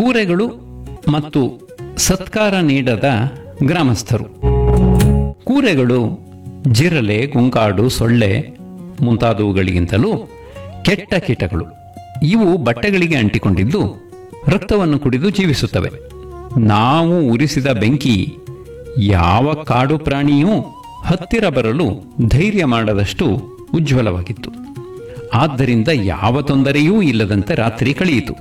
ಕೂರೆಗಳು ಮತ್ತು ಸತ್ಕಾರ ನೀಡದ ಗ್ರಾಮಸ್ಥರು ಕೂರೆಗಳು ಜಿರಲೆ ಗುಂಕಾಡು ಸೊಳ್ಳೆ ಮುಂತಾದವುಗಳಿಗಿಂತಲೂ ಕೆಟ್ಟ ಕೀಟಗಳು ಇವು ಬಟ್ಟೆಗಳಿಗೆ ಅಂಟಿಕೊಂಡಿದ್ದು ರಕ್ತವನ್ನು ಕುಡಿದು ಜೀವಿಸುತ್ತವೆ ನಾವು ಉರಿಸಿದ ಬೆಂಕಿ ಯಾವ ಕಾಡು ಪ್ರಾಣಿಯೂ ಹತ್ತಿರ ಬರಲು ಧೈರ್ಯ ಮಾಡದಷ್ಟು ಉಜ್ವಲವಾಗಿತ್ತು ಆದ್ದರಿಂದ ಯಾವ ತೊಂದರೆಯೂ ಇಲ್ಲದಂತೆ ರಾತ್ರಿ ಕಳೆಯಿತು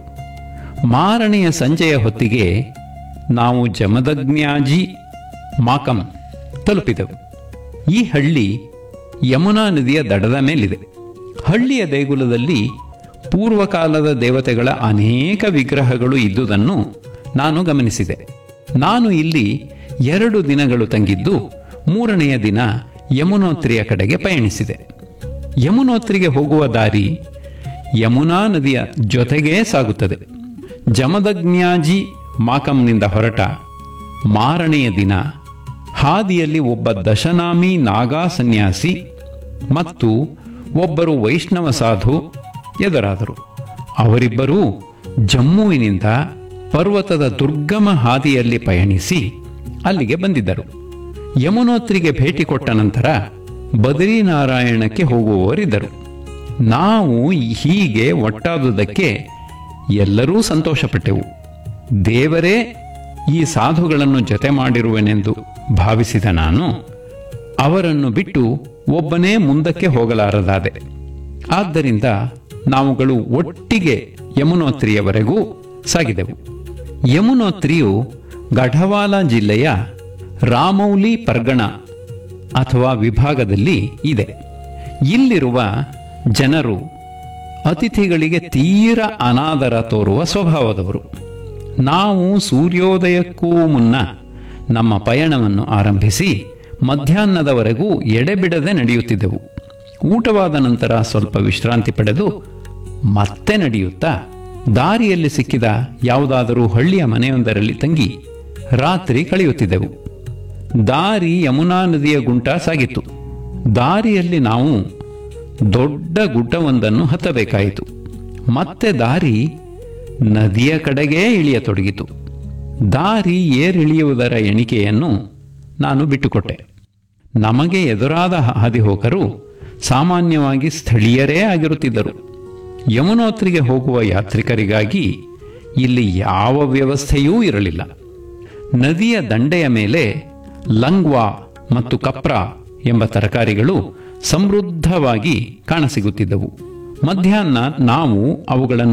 ಮಾರನೆಯ ಸಂಜೆಯ ಹೊತ್ತಿಗೆ ನಾವು ಜಮದಗ್ನ್ಯಾಜಿ ಮಾಕಂ ತಲುಪಿದೆವು ಈ ಹಳ್ಳಿ ಯಮುನಾ ನದಿಯ ದಡದ ಮೇಲಿದೆ ಹಳ್ಳಿಯ ದೇಗುಲದಲ್ಲಿ ಪೂರ್ವಕಾಲದ ದೇವತೆಗಳ ಅನೇಕ ವಿಗ್ರಹಗಳು ಇದ್ದುದನ್ನು ನಾನು ಗಮನಿಸಿದೆ ನಾನು ಇಲ್ಲಿ ಎರಡು ದಿನಗಳು ತಂಗಿದ್ದು ಮೂರನೆಯ ದಿನ ಯಮುನೋತ್ರಿಯ ಕಡೆಗೆ ಪಯಣಿಸಿದೆ ಯಮುನೋತ್ರಿಗೆ ಹೋಗುವ ದಾರಿ ಯಮುನಾ ನದಿಯ ಜೊತೆಗೇ ಸಾಗುತ್ತದೆ ಜಮದಗ್ನ್ಯಾಜಿ ಮಾಕಂನಿಂದ ಹೊರಟ ಮಾರನೆಯ ದಿನ ಹಾದಿಯಲ್ಲಿ ಒಬ್ಬ ದಶನಾಮಿ ನಾಗಾ ಸನ್ಯಾಸಿ ಮತ್ತು ಒಬ್ಬರು ವೈಷ್ಣವ ಸಾಧು ಎದುರಾದರು ಅವರಿಬ್ಬರೂ ಜಮ್ಮುವಿನಿಂದ ಪರ್ವತದ ದುರ್ಗಮ ಹಾದಿಯಲ್ಲಿ ಪಯಣಿಸಿ ಅಲ್ಲಿಗೆ ಬಂದಿದ್ದರು ಯಮುನೋತ್ರಿಗೆ ಭೇಟಿ ಕೊಟ್ಟ ನಂತರ ಬದರಿನಾರಾಯಣಕ್ಕೆ ಹೋಗುವವರಿದ್ದರು ನಾವು ಹೀಗೆ ಒಟ್ಟಾದುದಕ್ಕೆ ಎಲ್ಲರೂ ಸಂತೋಷಪಟ್ಟೆವು ದೇವರೇ ಈ ಸಾಧುಗಳನ್ನು ಜೊತೆ ಮಾಡಿರುವೆನೆಂದು ಭಾವಿಸಿದ ನಾನು ಅವರನ್ನು ಬಿಟ್ಟು ಒಬ್ಬನೇ ಮುಂದಕ್ಕೆ ಹೋಗಲಾರದಾದೆ ಆದ್ದರಿಂದ ನಾವುಗಳು ಒಟ್ಟಿಗೆ ಯಮುನೋತ್ರಿಯವರೆಗೂ ಸಾಗಿದೆವು ಯಮುನೋತ್ರಿಯು ಗಢವಾಲ ಜಿಲ್ಲೆಯ ರಾಮೌಲಿ ಪರ್ಗಣ ಅಥವಾ ವಿಭಾಗದಲ್ಲಿ ಇದೆ ಇಲ್ಲಿರುವ ಜನರು ಅತಿಥಿಗಳಿಗೆ ತೀರ ಅನಾದರ ತೋರುವ ಸ್ವಭಾವದವರು ನಾವು ಸೂರ್ಯೋದಯಕ್ಕೂ ಮುನ್ನ ನಮ್ಮ ಪಯಣವನ್ನು ಆರಂಭಿಸಿ ಮಧ್ಯಾಹ್ನದವರೆಗೂ ಎಡೆಬಿಡದೆ ನಡೆಯುತ್ತಿದ್ದೆವು ಊಟವಾದ ನಂತರ ಸ್ವಲ್ಪ ವಿಶ್ರಾಂತಿ ಪಡೆದು ಮತ್ತೆ ನಡೆಯುತ್ತಾ ದಾರಿಯಲ್ಲಿ ಸಿಕ್ಕಿದ ಯಾವುದಾದರೂ ಹಳ್ಳಿಯ ಮನೆಯೊಂದರಲ್ಲಿ ತಂಗಿ ರಾತ್ರಿ ಕಳೆಯುತ್ತಿದ್ದೆವು ದಾರಿ ಯಮುನಾ ನದಿಯ ಗುಂಟ ಸಾಗಿತ್ತು ದಾರಿಯಲ್ಲಿ ನಾವು ದೊಡ್ಡ ಗುಡ್ಡವೊಂದನ್ನು ಹತ್ತಬೇಕಾಯಿತು ಮತ್ತೆ ದಾರಿ ನದಿಯ ಕಡೆಗೇ ಇಳಿಯತೊಡಗಿತು ದಾರಿ ಏರಿಳಿಯುವುದರ ಎಣಿಕೆಯನ್ನು ನಾನು ಬಿಟ್ಟುಕೊಟ್ಟೆ ನಮಗೆ ಎದುರಾದ ಹಾದಿಹೋಕರು ಸಾಮಾನ್ಯವಾಗಿ ಸ್ಥಳೀಯರೇ ಆಗಿರುತ್ತಿದ್ದರು ಯಮುನೋತ್ರಿಗೆ ಹೋಗುವ ಯಾತ್ರಿಕರಿಗಾಗಿ ಇಲ್ಲಿ ಯಾವ ವ್ಯವಸ್ಥೆಯೂ ಇರಲಿಲ್ಲ ನದಿಯ ದಂಡೆಯ ಮೇಲೆ ಲಂಗ್ವಾ ಮತ್ತು ಕಪ್ರ ಎಂಬ ತರಕಾರಿಗಳು ಸಮೃದ್ಧವಾಗಿ ಕಾಣಸಿಗುತ್ತಿದ್ದವು ಮಧ್ಯಾಹ್ನ ನಾವು ಅವುಗಳನ್ನು